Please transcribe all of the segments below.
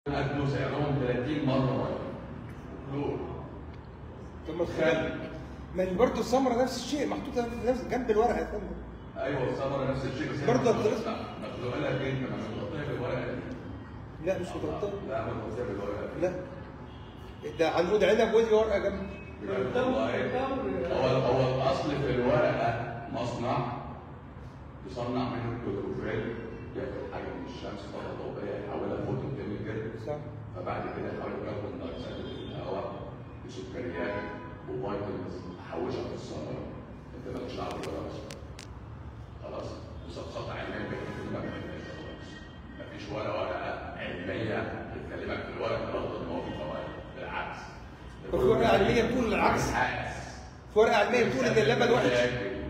أكلوا سعرهم 30 مرة واحدة دول طب ما تخيل ما هي برضه السمره نفس الشيء محطوطه في نفس جنب الورقه يا فندم ايوه الثمره نفس الشيء بس هي برضه مخلوقة- الدراسة. مخلوقه لك انت مش مغطيه بالورقه دي لا مش متغطيه لا مغطيه بالورقه دي لا ده عنقود عنب ودي ورقه جنب بجد والله هو هو الاصل في الورقه مصنع يصنع منه الكلوروفيل ياخد حاجه من الشمس طاقه ضوئيه يحولها فوتو كيميكال صح فبعد كده يحول كربون دايوكسيد في الهواء بسكريات وفيتامينز تحوشها في الثمره انت مالكش دعوه بالورقه اصلا خلاص مسقطه علميه بتكلمك في الناس خلاص مفيش ولا ورقه علميه بتكلمك في الورق الاخضر ان هو في فوائد بالعكس طب في ورقة علمية بتقول العكس. بالعكس. في ورقه علميه بتقول ان اللبن وحش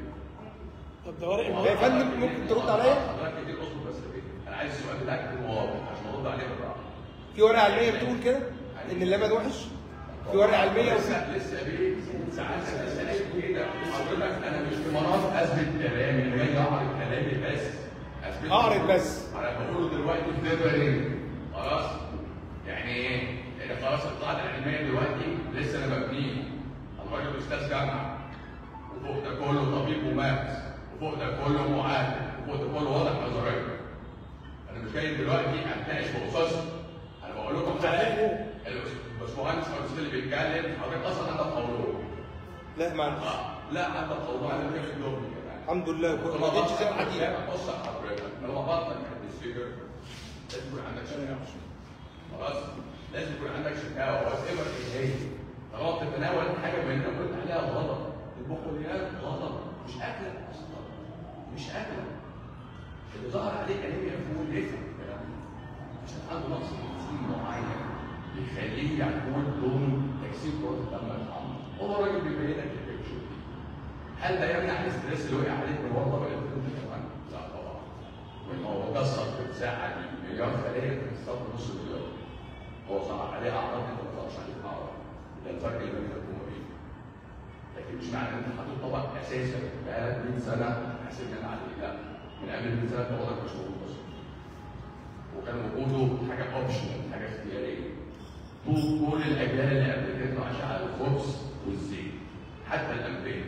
طب ده ورق يا فندم ممكن ترد عليا حضرتك كتير اصبر بس كده انا عايز السؤال بتاعك يكون واضح عشان ارد عليه بالراحه في ورقه علميه بتقول كده ان اللبن وحش في ورقه علميه وفي لسه لسه بيه ساعات اسالك كده حضرتك انا مش في مناط اثبت كلامي انا جاي اعرض كلامي بس اثبت اعرض بس انا بقوله دلوقتي في ديفرنج خلاص يعني ايه؟ لان خلاص القاعده العلميه دلوقتي لسه انا ببنيها الراجل استاذ جامعه وفوق ده كله طبيب ممارس وفوق ده كله معالج وفوق ده كله واضح نظريه انا مش جاي دلوقتي اتناقش في قصص انا بقول لكم حاجه الباشمهندس او الاستاذ اللي بيتكلم حضرتك اصلا عندك قولون لا ما عنديش آه، لا عندك قولون عندك كيف الدم كمان الحمد لله كل ما جيتش زي الحديد لا بص على حضرتك لما بطنك هتسفجر لازم يكون عندك شكاوى خلاص لازم يكون عندك شكاوى وات ايفر ايه هي طالما بتتناول حاجه من اللي قلت عليها غلط البقوليات غلط مش اكله اصلا مش اكله اللي ظهر عليه انيميا فول يفهم الكلام ده عشان عنده نقص انزيم معين يخليه يكون لون تكسير كرة الدم الحمراء هو الراجل بيبين لك البيكتشر دي هل ده يمنع الاستريس اللي وقع عليك من ورطه ولا انت كمان؟ لا طبعا وان هو كسر في الساعه دي مليار خليه في الصف نص مليار هو صنع عليه اعراض انت ما صنعش عليه اعراض ده الفرق اللي بين الحكومه وبين لكن مش معنى ان انت حاطط طبق اساسا بقالك 100 سنه حاسبين عليه لا من قبل 100 سنه طبقك مش موجود اصلا وكان وجوده حاجه اوبشنال حاجه اختياريه طول كل الاجيال اللي قبل كده عايشه على الخبز والزيت حتى الانبياء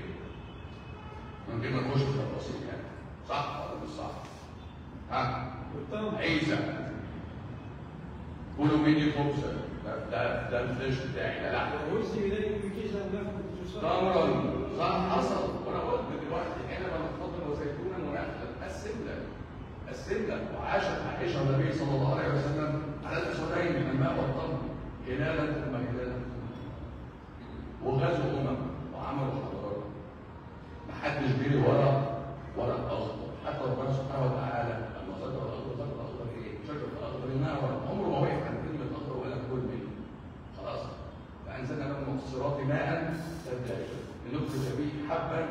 من غير ما نخش في التفاصيل يعني صح ولا مش صح؟ ها؟ عيسى كلوا مني خبزا ده ده ده الفيش بتاعي ده لحم تمرا صح حصل وانا قلت دلوقتي عنبا مفضل وزيتونا ونخلا السمله السمله وعاشت عائشه النبي صلى الله عليه وسلم على الاسودين من الماء والتمر هلالا ثم هلالا وغزوا امم وعملوا حضارات محدش جري ورا ورق اخضر حتى ربنا سبحانه وتعالى لما ذكر الاخضر ذكر الاخضر ايه؟ شجره الاخضر نارا عمره ما وقف عن كلمه اخضر ولا كل منه خلاص فانزلنا من المقصرات ماء ثجاجا لنخرج به حبا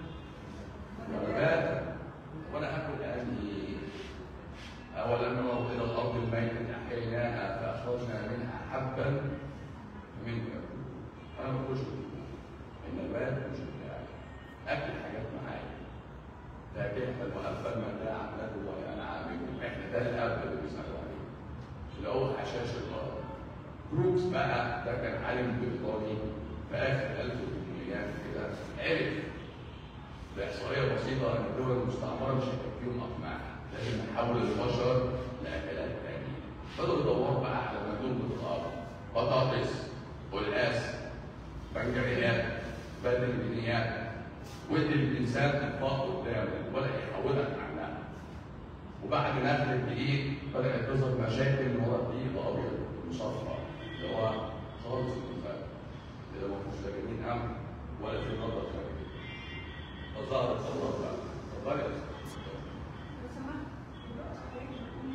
ونباتا وانا اكل اني اولم ننظر الى الارض الميته احييناها فاخرجنا منها حبا منه ياكل انا ما بقولش النبات مش بتاعي اكل حاجات معايا فاكهة وأبا متاعا لكم ولأنعامكم احنا ده الأب اللي بيسألوا عليه اللي هو حشاش الأرض بروكس بقى ده كان عالم بريطاني في آخر 1800 كده عرف بإحصائية بسيطة إن الدول المستعمرة مش هيبقى فيهم أقماع لازم نحول البشر لأكلات تانية بدأوا يدوروا بقى على مدن الأرض بطاطس قلقاس بنجريات بدل بنيات ودي الانسان انفاق قدامه ولا يحولك عنها وبعد نقل الدقيق بدات تظهر مشاكل من ورا الدقيق الابيض المصفى اللي هو خالص الانسان اللي ما فيهوش لا جنين هم ولا في نظره خارجيه فظهرت ثورات بقى اتفضلي يا أستاذ. لو سمحت دلوقتي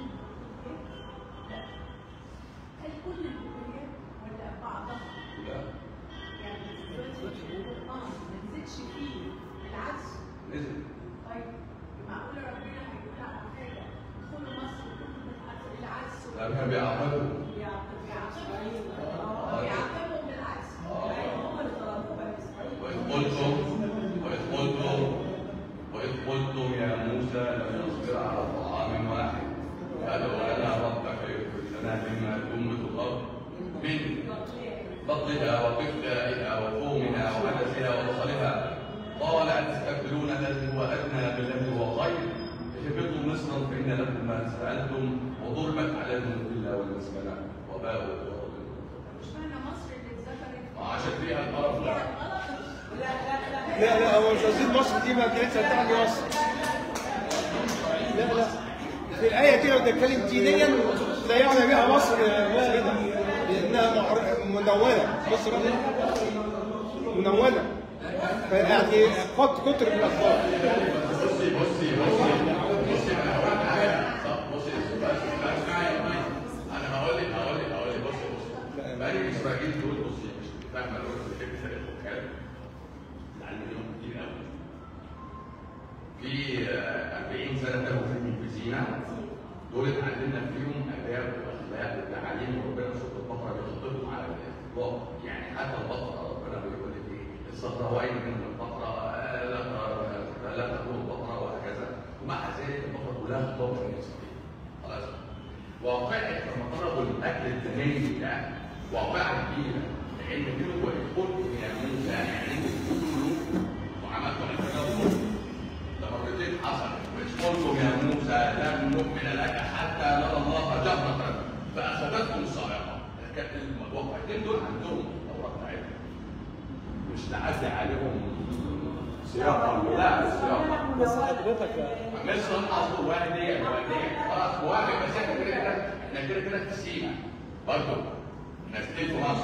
لا هل كل البكالوريات ولا بعضها؟ لا يعني دلوقتي القرآن ما نزلش فيه العكس نزل طيب معقولة ربنا هيقول على حاجة ادخلوا مصر كلكم العكس لا كان بيعقدوا بيعاقبهم بالعكس يعني هم اللي ضربوها بإسرائيل وإذ قلتم وإذ قلتم وإذ قلتم يا موسى لن نصبر على طعام واحد فادع لنا ربك يخرج مسكنها مما تنبت الارض من بطلها وقفلها وفومها وعدسها وبصلها قال أتستبدلون الذي هو أدنى بالذي هو خير اهبطوا مصرا فإن لكم ما سألتم وضربت عليهم الذلة والمسكنة وباءوا بغضب مش معنى مصر اللي اتذكرت عاشت فيها القرف لا لا لا لا لا لا هو مش قصدي مصر دي ما كانتش هتعني مصر لا لا في الآية كده بتتكلم دينيا لا يعني بها مصر مسجدة لأنها معر- منونة مصر منونة يعني قد كتر من الأخبار بصي بصي بصي بصي انا هقول لك حاجه صح بصي بس بس معايا معايا. انا هقول لك هقول لك هقول لك بصي بصي بني اسرائيل دول بصي مش فاهمه لو انت بتحب تاريخ الحكام العلم لهم كتير قوي في آه، 40 سنه تاهوا فيهم في سينا دول اتعلمنا فيهم اداب واخلاق وتعاليم وربنا سوره البقره بيخطبهم على الاطلاق يعني حتى البقره ربنا بيقول لك ايه الصحراوين من البقره آه، لا ت- لا تكون البقره وهكذا ومع ذلك البقره كلها خطاب بني اسرائيل خلاص واقعة لما طلبوا الاكل الدموي ده واقعة كبيرة لان كانوا ويقولوا يا موسى يعني انتوا بتقولوا وعملتوا التنظر ده مرتين حصل مش قلتم يا موسى لن نؤمن لك حتى نرى الله جهرة فاخذتهم الصاعقة كانت الواقعتين دول عندهم التوراة بتاعتهم مش تعدي عليهم سياقا لا سياقا بس حضرتك مصر اصله وادي وادي خلاص موافق بس احنا كده كده احنا كده كده في سينا برضه نازلين في مصر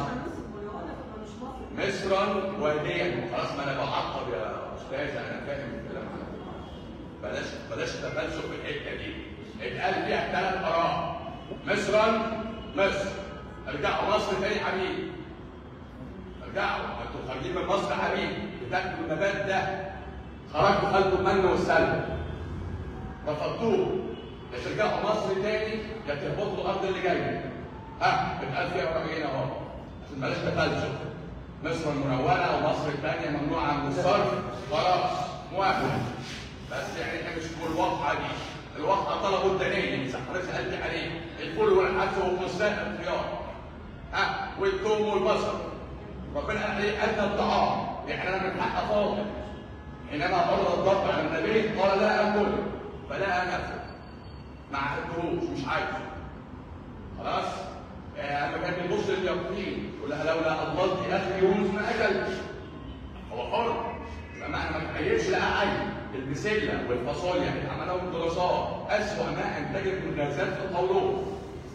مصرا واديا خلاص ما انا بعقب يا استاذ انا فاهم الكلام على فكرة. بلاش بلاش تفلسف في الحته دي اتقال فيها ثلاث اراء مصرا مصر ارجعوا مصر تاني حبيبي ارجعوا انتوا خارجين من مصر حبيبي بتاكلوا النبات ده خرجتوا خلتوا المن والسلوى رفضتوه يا ترجعوا مصر تاني يا تهبطوا الارض اللي جايه ها اتقال فيها رايين اهو عشان بلاش تفلسف مصر المنونه ومصر الثانيه ممنوعه من الصرف خلاص موافق بس يعني احنا مش في الواقعه دي الواقعه طلبوا الدنيا صح حضرتك سالت عليه الفول والعدس والمستقبل الخيار ها والثوم والبصل ربنا قال عليه ادنى الطعام يعني انا من حق فاضل حينما عرض الضرب على النبي قال لا اكل فلا انفذ ما عهدتهوش مش عايزه خلاص آه، اما كان بيبص لليقين يقول لها لولا اضللت اخي يونس ما اكلت هو حر يبقى معنى ما تحيرش لقى عين البسله والفاصوليا اللي عملهم دراسات اسوأ ما انتجت من غازات في القولون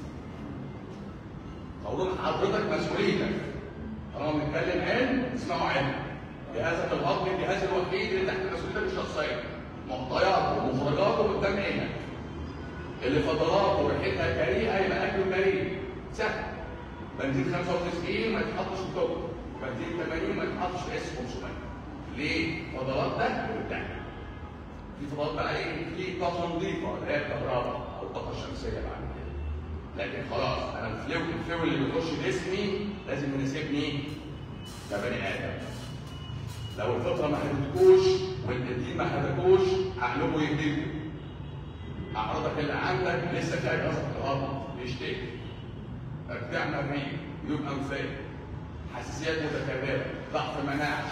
قولون حضرتك مسؤوليتك طالما بنتكلم علم اسمعوا علم جهازك الهضمي الجهاز الوحيد اللي تحت مسؤوليتك الشخصيه معطياته ومخرجاته قدام عينك اللي فضلاته وريحتها كريهه يبقى اكله كريه سهل بنزين 95 ما يتحطش في كوب بنزين 80 ما يتحطش في اس 500 ليه؟ فضلات ده وبتاع في فضلات بقى ايه؟ في طاقه نظيفه اللي هي الكهرباء او الطاقه الشمسيه بعد كده لكن خلاص انا الفلو الفلو اللي بيخش جسمي لازم يناسبني كبني ادم لو الفطره ما هدتكوش والدين ما هدكوش عقلكم يهديكم اعراضك اللي عندك لسه خارج اصلا الهضم بيشتكي ارتفاع مريء يبقى انفيه حساسيات متكرره ضعف مناعه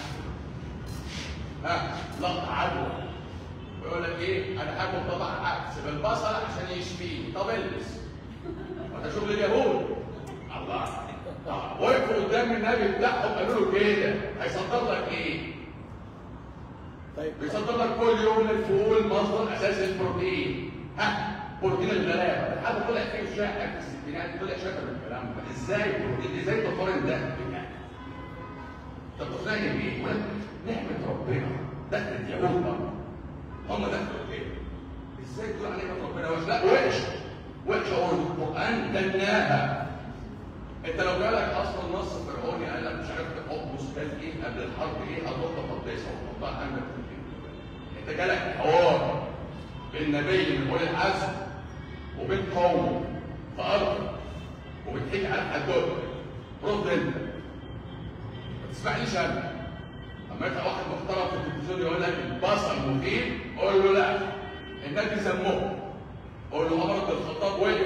ها ضغط عدوى ويقول لك ايه انا هاكل طبعا عكس بالبصل عشان يشفيني طب البس وده شغل اليهود الله طب وقفوا قدام النبي بتاعهم قالوا له كده هيصدر لك ايه؟ طيب بيصدر لك كل يوم الفول مصدر اساسي البروتين ها بروتين الغلابه لحد طلع فيه شائع في الستينات طلع شكل الكلام ده ازاي بروتين ازاي تقارن ده بده طب فاهم ايه؟ يقول لك نعمه ربنا دخلت يهود بقى هم دخلوا كده ازاي تقول على نعمه ربنا وحش لا وحش وحش هو القران دناها انت لو جالك اصلا نص فرعوني قال لك مش عارف تحط مسكال ايه قبل الحرب ايه هتحط قداسه وتحطها عندك في البيت انت جالك حوار بين نبي من اولي العزم وبين قوم في ارض وبتحكي عن حدود رد انت ما تسمعنيش انا اما انت واحد محترم في التلفزيون يقول لك البصل مفيد قول له لا النبي سموه قول له عمر بن الخطاب وقف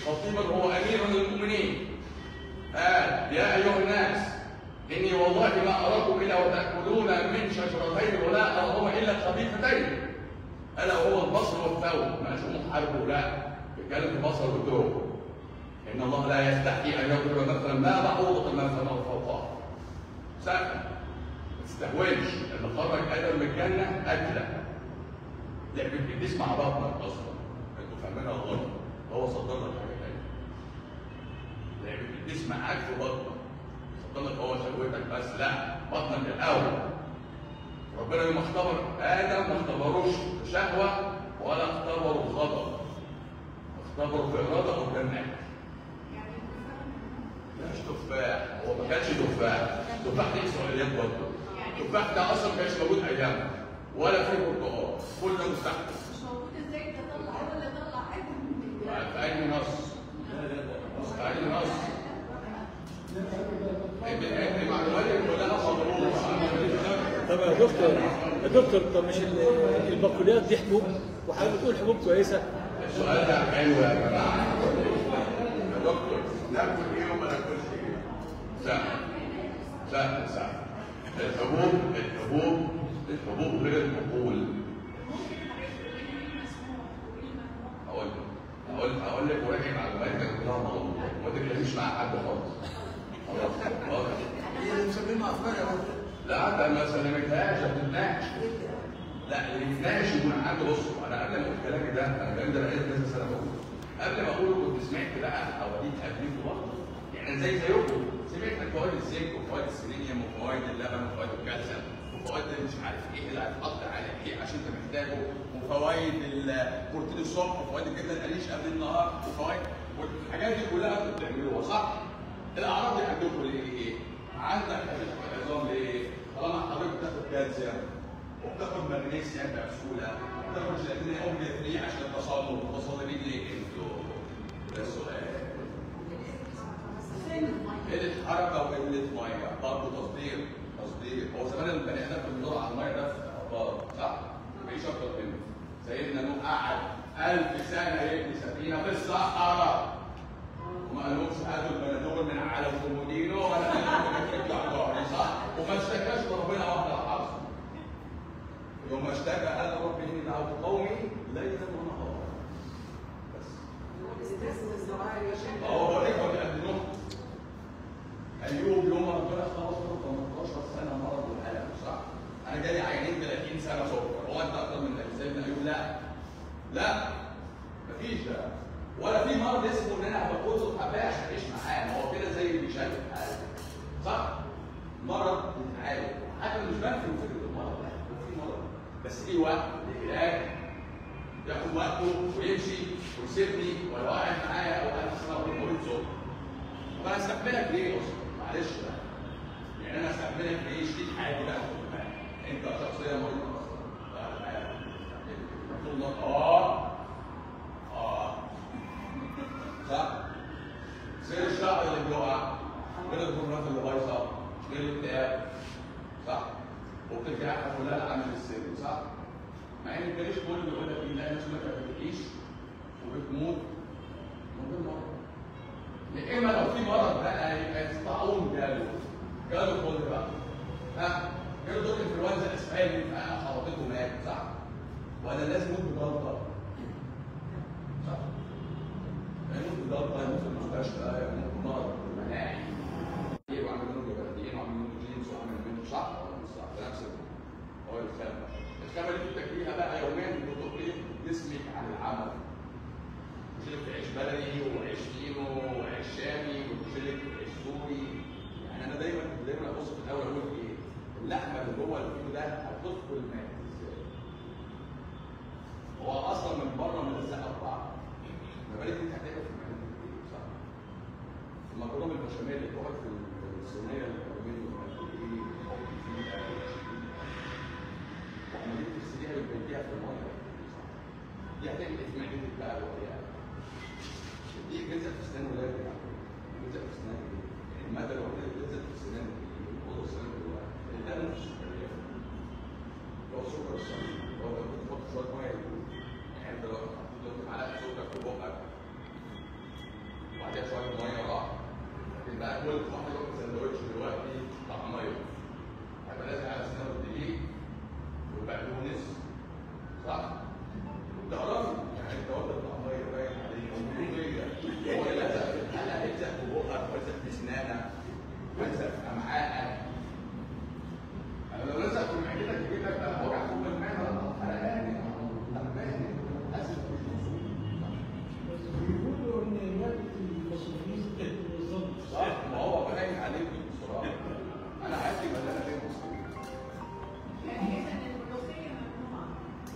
خطيبا هو امير المؤمنين قال يا ايها الناس اني والله ما اراكم الا وتاكلون من شجرتين ولا ارهما الا خبيثتين الا وهو البصر والثوب ما اسمه حرب لا بيتكلم في بصر والثوب ان الله لا يستحي ان يضرب مثلا ما بعوضه مثلا فوقها سهل ما تستهونش اللي خرج ادم من الجنه اكله لعب ابليس مع بطنك اصلا انتوا فاهمينها غلط هو صدر لك حاجه ثانيه لعب ابليس معاك في بطنك صدر لك هو شهوتك بس لا بطنك الاول ربنا يوم اختبر ادم ما اختبروش في شهوه ولا اختبروا خطا اختبروا في اراده قدام نعمه يعني مش تفاح هو ما كانش تفاح تفاح دي اسرائيليات برضه التفاح ده اصلا ما كانش موجود ايامها ولا في برتقال كل ده مستحدث مش موجود ازاي تطلع ولا تطلع حاجه من في اي نص في اي نص المعلومات دي كلها مضروبه طب يا دكتور يا دكتور طب مش ال- البقوليات دي حبوب وحضرتك بتقول حبوب كويسه السؤال ده حلو يا جماعه يا دكتور ناكل ايه وما ناكلش ايه؟ سهل سهل سهل الحبوب الحبوب الحبوب غير البقول هقول لك هقول هقول لك وراجع معلوماتك كلها مغلوطه وما تتكلمش مع حد خالص خلاص خلاص هي اللي مسمينها افكار يا دكتور لا ده ما سلمتهاش ما بتتناقش لا اللي يتناقش يكون عنده بصوا انا قبل ما اقول كلامي ده انا الكلام ده بقالي كذا سنه بقول قبل ما اقوله كنت سمعت بقى حواديت قبليه برضه يعني زي زيكم سمعت عن فوائد الزنك وفوائد السيلينيوم وفوائد اللبن وفوائد الكالسيوم وفوائد مش عارف ايه اللي هيتحط على ايه عشان انت محتاجه وفوائد البروتين الصبح وفوائد الجبنه القريش قبل النهار وفوائد والحاجات دي كلها انتوا بتعملوها صح؟ الاعراض دي عندكم ليه ايه؟ عندك عظام ليه؟ طالما حضرتك بتاخد كالسيوم وبتاخد مغنيسيوم بسهوله وبتاخد جيلاتين اوميجا 3 عشان التصلب متصلبين ليه انتوا؟ ده السؤال قله حركه وقله ميه برضه تصدير تصدير هو زمان البني ادم كان بيدور على الميه ده في عباره صح؟ مفيش اكتر منه سيدنا نوح قعد 1000 سنه يبني سفينه في الصحراء وما قالهمش هاتوا البنادول من على كومودينو ولا هاتوا يطلع ظهري صح؟ وما اشتكاش لربنا واحده حصل يوم اشتكى قال رب اني دعوت قومي ليلا ونهارا بس هو بقول لك هو قد نوح ايوب يوم ما ربنا خلص منه 18 سنه مرض والالم صح؟ انا جالي عيانين 30 سنه سكر هو انت اكتر من سيدنا ايوب لا لا مفيش ده ولا في مرض اسمه ان انا هبقى له حباش هعيش معاه ما هو كده زي اللي بيشلل صح؟ مرض بيتعالج حاجه مش بنفي من فكره المرض لا في مرض بس في وقت للعلاج ياخد وقته ويمشي ويسيبني ولا قاعد معايا او انا اصلا مريض سكر طب انا استحملك ليه اصلا؟ معلش بقى يعني انا استحملك ليه شديد حاجه بقى خد بالك. انت شخصيه مريضه اصلا لا، لا، لا. تقول لك اه اه صح؟ سير الشعر اللي بيقع غير الهرمونات اللي بايظه غير الاكتئاب صح؟ وبترجع كلها عامل السن صح؟ مع ان الجيش كله بيقول لك ايه لا الناس ما بتعيش وبتموت من غير مرض يا اما لو في مرض بقى يبقى الطاعون جاله جاله كل بقى ها جاله دور انفلونزا اسباني خبطته مات صح؟ ولا لازم يموت بجلطه صح؟ يموت بجلطه يموت في المستشفى يموت بمرض مناعي يبقى عامل منه جبردين وعامل منه جينز وعامل منه صح ولا مش صح؟ ده نفس هو الخامه الخامه اللي بتاكليها بقى يوميا بتطلق جسمك عن العمل بتشيلك عيش بلدي وعيش فينو وعيش شامي وبتشيلك عيش سوري يعني انا دايما دايما ابص في الاول اقول ايه اللحمه اللي جوه الفينو ده هتدخل مات ازاي؟ هو اصلا من بره ملزقه ببعض ما بالك انت هتعمل في المعده ايه صح؟ المكرونه البشاميل اللي بتقعد في الصينيه الالومنيوم قد ايه؟ او فيها وعمال تغسليها وتبيتيها في الميه صح؟ دي هتعمل ايه في معدتك بقى وهي دي جزء في اسنان ولاد يعني جزء في اسنان يعني الماده الوحيده اللي جزء في اسنان وضع اسنان جواها ده نفس السكريات هو سكر الصنع هو لو كنت تحط شويه ميه يدوب يعني انت لو حطيت دلوقتي معلقه سكر في بقك لا كل واحد ياكل سندوتش دلوقتي طعميه هيبقى لازم على سنه الدقيق والبقدونس صح؟ وتعرفي يعني انت واخد الطعميه باين عليه ومية هو لزق في الحلقه يلزق في بقك ويلزق في اسنانك ويلزق في امعائك انا لو لزق في معدتك يجيب لك بقى وجع فوق المعده لا حرقاني تعباني اسف بيقولوا ان ماده المصريين بالظبط صح ما هو باين عليك بصراحه انا عايز يبقى انا فين يعني اذا الملوخيه ممنوعه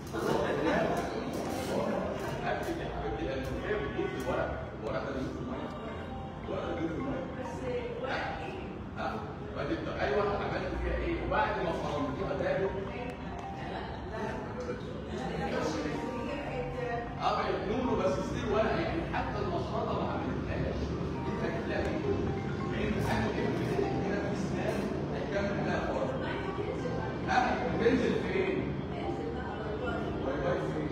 اكتب يا حبيبتي لان هي بتجيب في الورق الورق ده بيجيب في الميه الورق ده بيجيب في الميه بس ورق ايه؟ ها بعد كده ايوه عملت فيها ايه وبعد ما فرمتيها تاني اه بقت نونو بس ستيل ورق يعني حتى المخرطه ما عملتهاش انت هتلاقي بين حاجه كده كده في اسنان هتكمل لها ورق ها بتنزل فين؟ واي واي فين؟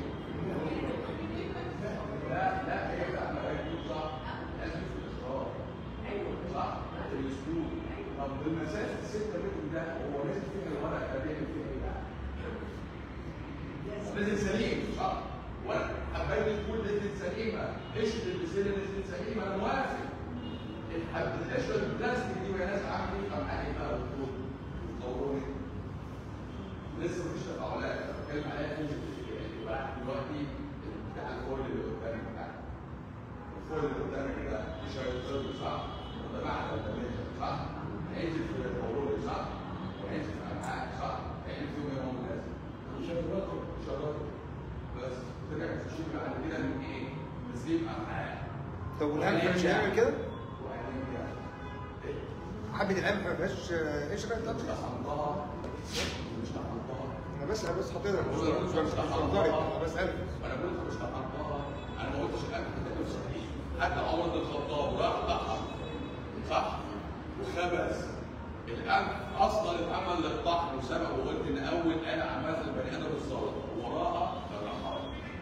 لا لا هي بقى ما بقتش صح لازم في الاخراج صح في الاسلوب طب بالمسافه 6 متر ده هو نازل فيها الورق ده بيعمل فيها ايه بقى؟ نازل سليم صح ورق حبايه الفول نزلت سليمه قشره البسله نزلت سليمه انا موافق الحب القشره البلاستيك دي وهي نازله عامل ايه؟ طب عادي بقى الفول صوروني لسه مفيش تفاعلات انا بتكلم عليها تنزل في يعني بقى دلوقتي بتاع الفول اللي قدامك ده الفول اللي قدامك ده مش هيوصل صح؟ وده معدن ده ماشي صح؟ هينزل في الفول صح؟ وهينزل في الامعاء صح؟ هينزل فيهم ايه هو لازم؟ شربات شرط بس ترجع تشوف بعد كده ان ايه؟ تسليم امعاء طب والقمح مش هيعمل كده؟ وبعدين ايه؟ حبة القمح ما فيهاش قشرة مش طحنتها مش طحنتها انا بس بس حضرتك مش مش مش نظري انا بسألك وانا قلت مش طحنتها انا ما قلتش الامر ده مش صحيح حتى عمر بن الخطاب راح طحن صح وخبز القمح اصلا اتعمل للطحن وسبق وقلت ان اول آلة عملها البني ادم السلطه ووراها الرحال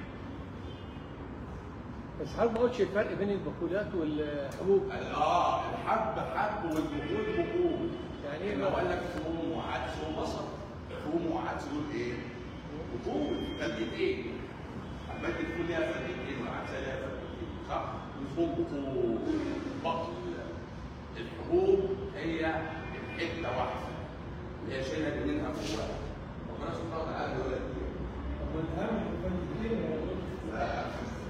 بس هل ما قلتش الفرق بين البقوليات والحبوب؟ اه الحب حب والبقول بقول يعني ايه لو بقى؟ قال لك فوم وعدس وبصل فوم وعدس دول ايه؟ بقول فلقتين حبات الفول ليها فلقتين والعدس ليها فلقتين صح؟ الفوم بقول بطل الحبوب هي حته واحده اللي هي شايله منها فوق ربنا سبحانه وتعالى بيقول لك ايه؟ طب والقمح فايدتين يا دكتور لا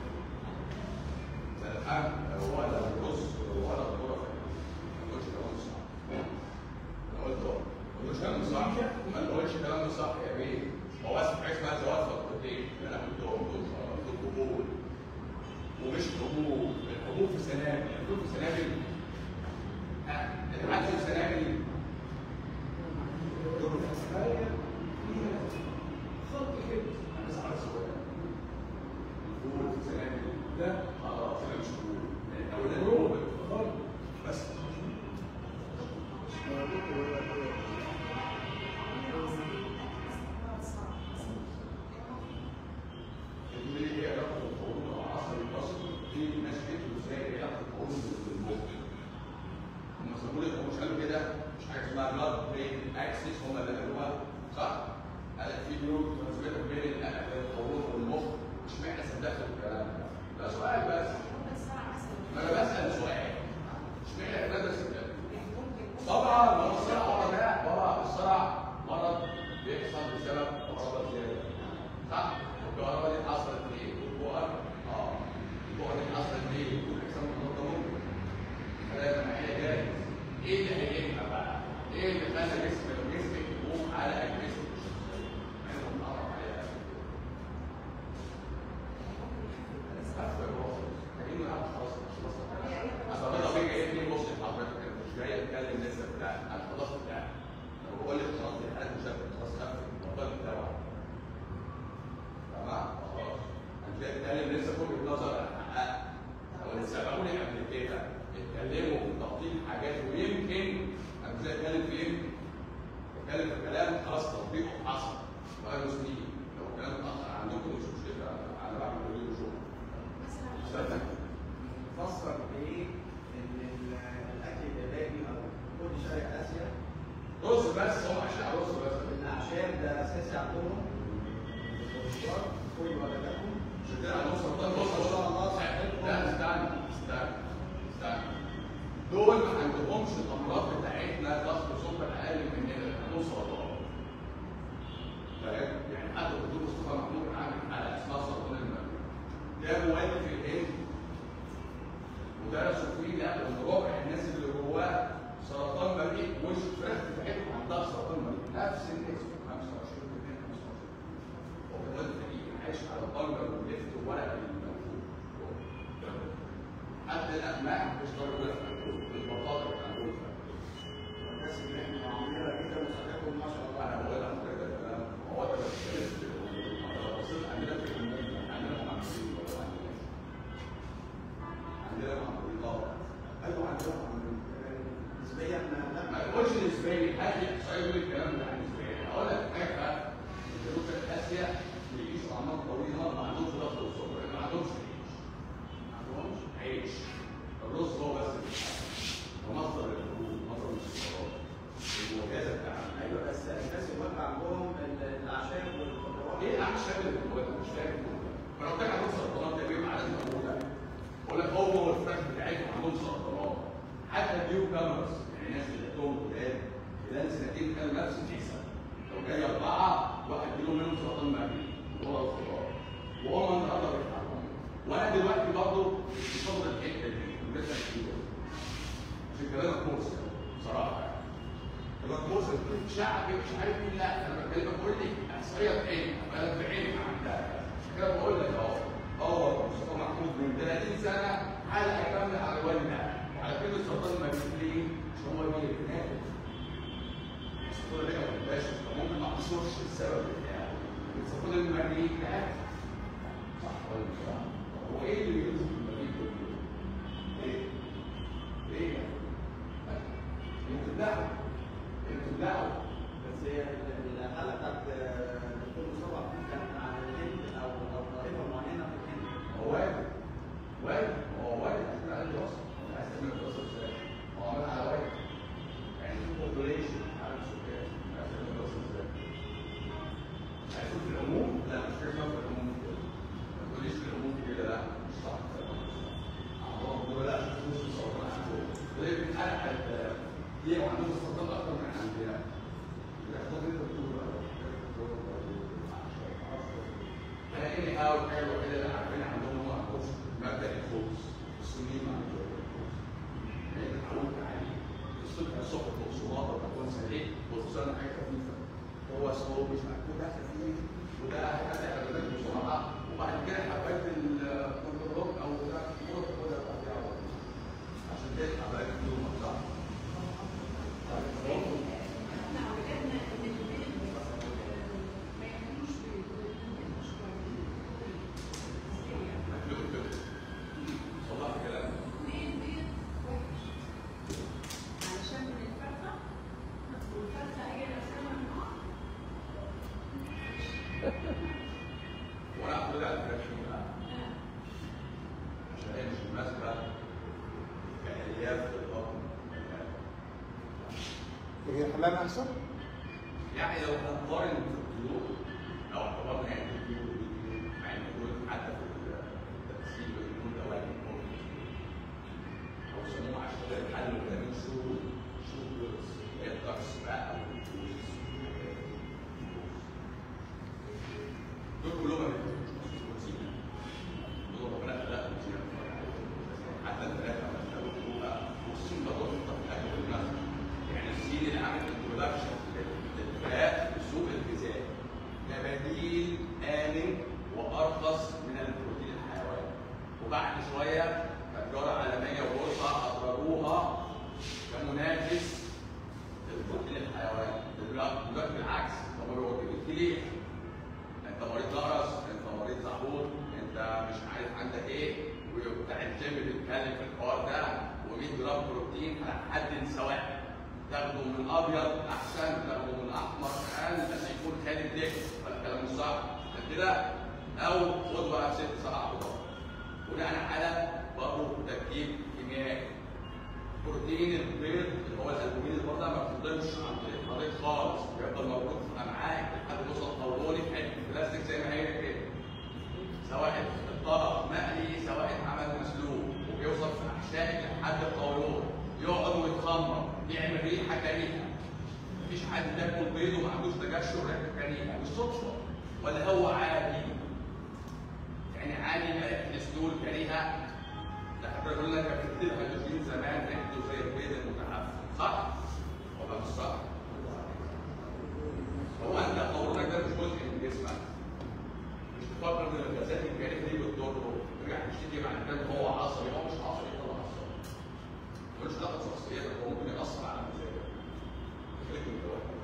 لا الحمد ولا الرز ولا الذره ما تقولش كلام صح انا قلت اهو ما تقولش كلام صح ما تقولش كلام صح يا بيه هو بس في حاجه اسمها زواج فقرتين انا قلت اهو قلت قلت قبول ومش حبوب الحبوب في سنابل الحبوب في سنابل ها، العدس في سنابل حاجه فيها خط كده انا بس على سؤال الحبوب في سنابل ده خلاص انا مش حبوب لان اولا روح الحبوب برضه بس اللي هي علاقه القولون العصبي المصري في ناس كتير ازاي علاقه القولون بالمخ هم سموه لك مش قالوا كده مش حاجه اسمها بلاد برين اكسس هم اللي قالوها صح؟ قال لك في نيورو ترانسميتر بين القولون والمخ اشمعنى صدقت الكلام ده؟ ده سؤال بس ما انا بسال سؤال اشمعنى الكلام ده صدقت؟ طبعا ما هو الصرع ورا ده ورا الصرع مرض بيحصل بسبب كهرباء زياده صح؟ الكهرباء دي حصلت ليه؟ البؤر اه البؤر دي حصلت ليه؟ بيحصل من ممكن فلازم هي جاهز ايه اللي هيجيبها بقى؟ ايه اللي خلى جسم جسمك يقوم على اجهزه الشخصيه؟ احنا بنتعرف عليها عارفه يا بابا كأنه قاعد خلاص خلاص اصل انا بيجي جاي لي بص لحضرتك انا مش جاي اتكلم لسه بتاع انا خلاص بتاع انا بقول لك خلاص دي حاله مشابهه خلاص خفت الموضوع بتاعه تمام خلاص انا مش جاي اتكلم لسه في وجهه نظر انا حققت او اللي سبقوني قبل كده اتكلموا في تفضيل حاجات ويمكن انا مش جاي اتكلم في يمكن اتكلم في كلام خلاص تطبيقه حصل بقاله سنين لو الكلام اتاخر عندكم مش مشكله انا انا بعمل ريفيو شغل فسر بايه ان ال- الاكل الياباني عندهم والشرط كل ولدكم مش كده عندهم سرطان بص إن شاء الله بص صحتهم. لا استنى استنى استنى دول ما عندهمش الامراض بتاعتنا ضغط سكر اقل من هنا عندهم سرطان فاهم؟ يعني حتى الدكتور مصطفى محمود عامل حلقه اسمها سرطان المريء ده مواد في الهند ودرسوا فيه لا من ربع الناس اللي جواه سرطان مريء مش فراخ بتاعتهم عندها سرطان مريء نفس النسبه 25% 25% هو كمان تقريبا عايش على البرجر واللفت وورق المنفوخ حتى الابناء مش ضروري في البطاطا بتاع والناس اللي احنا عاملينها كده وصحتهم ما شاء الله انا بقول لك كده كلام هو ده بس لو بصيت عندنا في الأمة، عندنا معمولين ولا ما عندناش؟ عندنا معمولين طبعا ايوه عندهم عندهم. نسبيا لا ما تقولش نسبيا هات لي احصائيه يقول الكلام ده عن نسبيا اقول لك حاجه بقى جنوب شرق اسيا بيعيشوا اعمار طويله ما عندهمش ضغط والسكر ما عندهمش عيش ما عندهمش عيش الرز هو بس اللي بيتحرك. ومصدر الحبوب مصدر السكرات الوجازه بتاعنا ايوه بس الناس اللي عندهم ال- الاعشاب والخضروات ايه الاعشاب اللي جواها مش فاهم ما انا قلت لك عندهم سرطانات ده بيبقى لازم اقولها بقول لك هو والفراخ بتاعتهم عندهم سرطانات حتى النيو كامرز يعني الناس اللي لقيتهم جداد خلال سنتين كانوا نفس النسب لو جاي اربعه واحد كيلو منهم سرطان معدي وهو الخضار وهم النهارده بيتعلموا وانا دلوقتي برضه بفضل الحته دي ولسه كتير عشان كده انا كورس بصراحه يعني الجلوكوز شعب مش عارف مين لا انا بكلمك بقول لي احصائيه بعيني انا بعيني عندها عشان كده بقول لك اهو هو مصطفى محمود من 30 سنه حلقه كامله على والدنا وعلى كده السرطان ما ليه مش هو مين اللي بينادي السرطان ده ما بيبقاش ممكن ما احصرش السبب بتاعه السرطان المريء ده صح ولا مش صح؟ هو ايه اللي بيوصف المريء كله؟ ايه؟ ايه؟ انتوا انتوا دعوه بس هي ال- الحاله بتاعت الدكتور مصطفى محمود كانت عن الهند او او طائفه معينه في الهند هو واجب واجب هو واجب عشان قال لي اصلا انا عايز تعمل دراسه ازاي؟ هو عمل على واجب يعني population عدد سكان عايز تعمل دراسه ازاي؟ عايز تقول في العموم؟ لا مش كده في العموم كده ما تقوليش في العموم كده لا مش صح عندهم دول لا مش السرطان عندهم ليه بنتحرق حتى ليه وعندهم السرطان اكتر من عندنا؟ الاحتمال انت بتقول انا اني هاو الحاجه الوحيده اللي عارفين عندهم هم عندهم مبدا الخبز السنين ما عندهم الخبز يعني اتعودت عليه الصبح الصبح بقسماط وتكون سريع وخصوصا حاجه خفيفه هو صوب مش مكتوب ده خفيف وده هذا اعلانات بسرعه وبعد كده حبيت الكنترول او ده هو تاخدها بعدها على طول. عشان تلحق بقى اليوم صح احنا عودنا ان البيت ما يعملوش بيت مش كويس مكتوب كده صباح كلام ليه البيت وحش علشان من الفرخه والفرخه هي الاسامه النار وانا اعتقد على فكره شو بقى عشان هي مش ماسكه كالياف في البطن هي الحمام احسن؟ يعني لو هنقارن في الطيور لو اعتبرنا يعني الطيور والطيور مع ان الطيور حتى في التمثيل بيكون دواعي او يسموه عشان الحل فيتامين شو شو بلس هي الدكس بقى او الجوز دول كلهم ما بيحتاجوش بروتين دول ربنا خلقهم زياده حتى الثلاثه ما بيحتاجوش والسين برضه بتحط في الاكل والنفس يعني السين اللي عامل انترودكشن للفئات في السوق الغذائي ده بديل امن وارخص من البروتين الحيواني وبعد شويه التجاره العالميه وبورصه اخرجوها كمنافس للبروتين الحيواني دلوقتي بالعكس هم بيقولوا ليه انت مريض نقرس انت مريض سحور انت مش عارف عندك ايه وبتاع الجيم بيتكلم في الحوار ده و100 جرام بروتين على حد سواء تاخده من ابيض احسن تاخده من احمر اقل بس يكون خالي لك ولا الكلام مش صح مش كده او خد بقى ست سبع خضار بناء على برضه تركيب كيميائي بروتين البيض اللي هو الالبومين الالومنيوم البار ده ما بتضمش عن طريق الحريق خالص بيفضل موجود في امعائك لحد ما يوصل قولوني في حته البلاستيك زي ما هي كده سواء اتطرق مقلي سواء اتعمل مسلوق وبيوصل في احشائك لحد القولون يقعد ويتخمر يعمل ريحه كريهه مفيش حد بياكل بيض وما عندوش تجشع ريحه كريهه مش صدفه ولا هو عادي يعني عادي ما الاسلول كريهه ده احنا بيقول لك بتكتب هيدروجين زمان ريحته زي البيض المتعفن صح؟ ولا مش صح؟ هو انت قولونك ده مش جزء من جسمك مش تفكر ان الغازات الكريهه دي بتضره ترجع تشتكي بعد كده هو عصبي هو مش عصبي طلع عصبي ملوش علاقه بشخصيتك هو ممكن ياثر على مزاجك خليك من جواك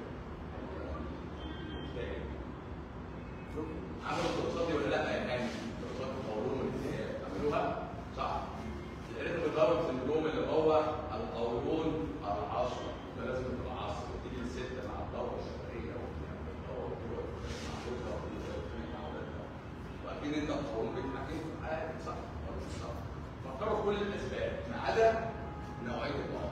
عملوا الدراسات دي ولا لا يا كان دراسات القولون والالتهاب عملوها صح الاريثم الداون سندروم اللي هو القولون العصبي ده لازم يبقى عصبي تيجي الست مع الدوره الشهريه وبتعمل الدوره وتقعد مع جوزها وتقعد مع اولادها واكيد انت القولون بيتحكم في حياتك صح ولا مش صح فكروا في كل الاسباب ما عدا نوعيه الطعام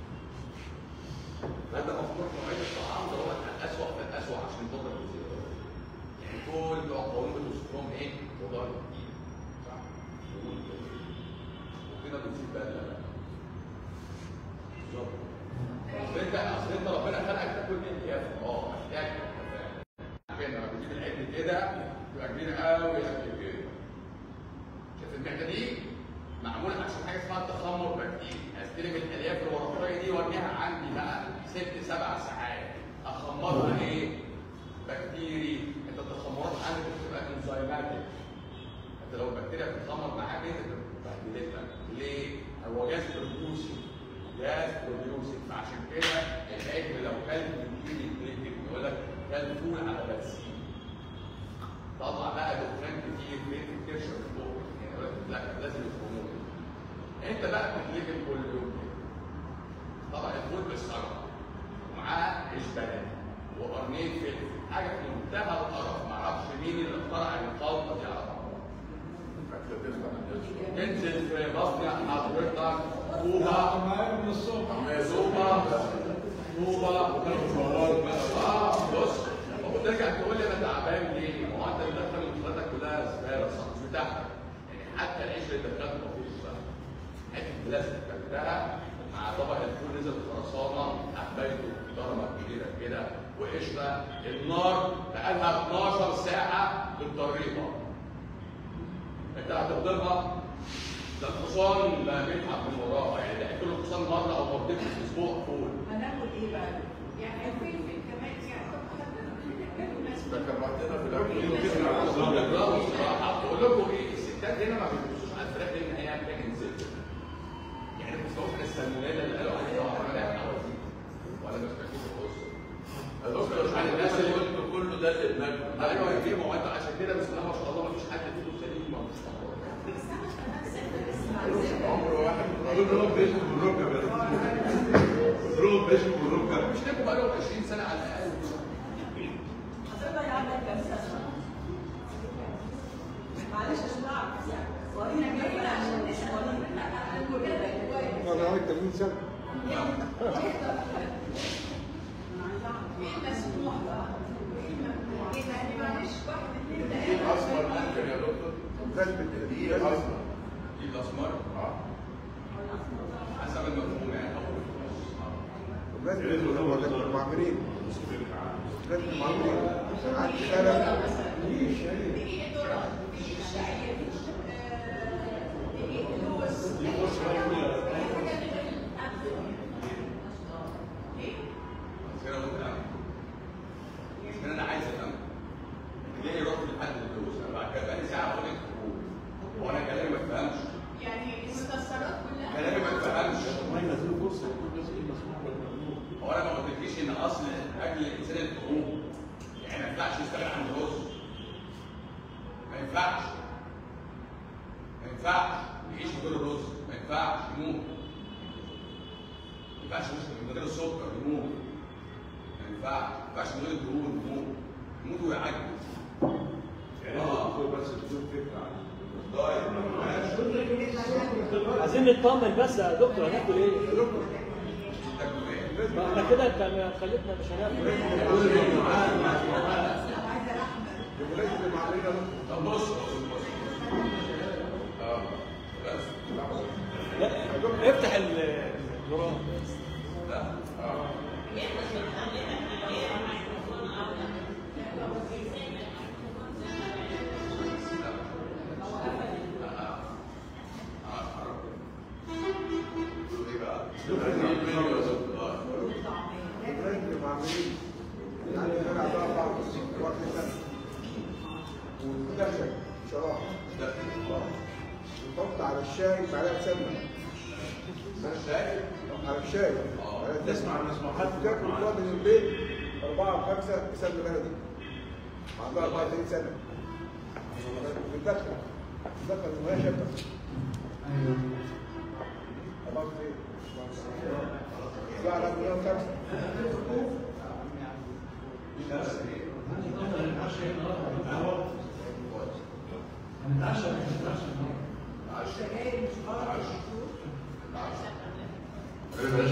فانت مفكور في نوعيه الطعام ده هو الاسوء فالاسوء عشان تقدر تزيد يعني كل بتوع القولون بتوصفهم ايه؟ خضار كتير صح؟ دهون كتير. وكده بتزيد بقى لا بالظبط اصل انت اصل انت ربنا خلقك تاكل من اليافه اه محتاج عشان لما بتجيب العجل كده تبقى كبيره قوي قد كده شايف المعده دي معموله عشان حاجه اسمها التخمر بكتيري استلم الالياف الورقيه دي وارميها عندي بقى ست سبع ساعات اخمرها ايه؟ بكتيري انت التخمرات عندك بتبقى انزيماتيك انت لو البكتيريا بتتخمر معاك انت بتبهدلتك ليه؟ هو جاز بروديوسنج جاز بروديوسنج فعشان كده العجل لو كان بكتيري بليكت يقول لك كان فول على بنزين طلع بقى دخان كتير بيت الكرشه من فوق يعني يقول لك لا لازم يفهموه انت بقى بتتلكم كل يوم كده طبعا الفول بالسلطه ومعاه عيش بلدي وقرنين فلفل حاجه في منتهى القرف ما اعرفش مين اللي اخترع الخلطه دي على بعض تنزل في مصنع حضرتك طوبه من الصبح معزومه طوبه اه بص وترجع تقول لي انا تعبان ليه؟ ما هو انت مدخل مدخلاتك كلها زباله صح مش بتاعتك يعني حتى العيش اللي دخلته ما فيهوش صح حته بلاستيك كلتها مع طبق الفول نزل خرسانه حبيته ضربه كبيره كده وقشره النار بقالها 12 ساعه بتضربها انت هتفضلها ده الحصان لا بيتعب من وراها يعني ده كل حصان مره او مرتين في الاسبوع فول هناكل ايه بقى؟ يعني الفلفل كمان يعني ذكرتنا في الاول بصراحه بقول لكم ايه الستات هنا ما بيبصوش على الفراخ لان هي محتاجه نزل يعني ما بيبصوش السالمونيلا اللي قالوا عليها وعملها حوازيك ولا ما سمعتوش القصه يا دكتور عن الناس اللي قلت كله ده اللي بناكله ايوه يا ما هو انت عشان كده بسم الله ما شاء الله ما فيش حد فيكم سليم ما مش عمر واحد بيضرب بيشرب بالركب يا دكتور بيضرب بيشرب بالركب مش تبقوا بقالهم 20 سنه على الاقل حضرتك عندك كام سنة؟ معلش عشان اعرف يعني ورينا جايين عشان نسأل الولادة كويس انا عندي 80 سنه ايه المسموح بقى؟ وايه الممنوع؟ ايه يعني معلش واحد اثنين ايه الاسمر ثلاثة ممكن يا دكتور كلب ايه الاسمر دي الاسمر اه حسب المفهوم يعني لازم يبقوا معمرين لازم معمرين قعدت سنه ايه ذرة؟ ايه الشعير؟ ايه اللوز؟ ايه؟ بس كده ممكن اعمل بس كده انا عايز افهم انت ليه رحت لحد الفلوس انا بعد كده بقالي ساعه بقول لك حقوق هو انا كلامي ما تفهمش يعني المكسرات كلها كلامي ما تفهمش ما ينزلوا فرصه يكون بس ايه مسموح والممنوع هو انا ما قلتلكيش ان اصل اكل الانسان الحقوق يعني ما ينفعش يستغنى عن الرز ما ينفعش ما ينفعش يعيش من غير الرز ما ينفعش يموت ما ينفعش يعيش من غير السكر يموت ما ينفعش ما ينفعش من غير الدهون يموت يموت ويعجز يعني انت دكتور بس بدون فكره عن الدايت ما ماشي عايزين نطمن بس يا دكتور هناكل ايه؟ تاكل ايه؟ ما احنا كده انت خليتنا مش هناكل الولاد اللي معلمين طب بص بص بص اه بس لا افتح ال- الجرام لا اه الولاد اللي معلمين يعني انا عندها 64 سنه ودخل شراب نحط على الشاي معلقه سمنه على الشاي تسمع المسموحات تاكل فاضي من البيت أربعة وخمسة سمنة بلدي عندها 34 سنة بتدخل بتدخل وهي شابة خلاص ايه؟ لا لا كلها خمسة بلاش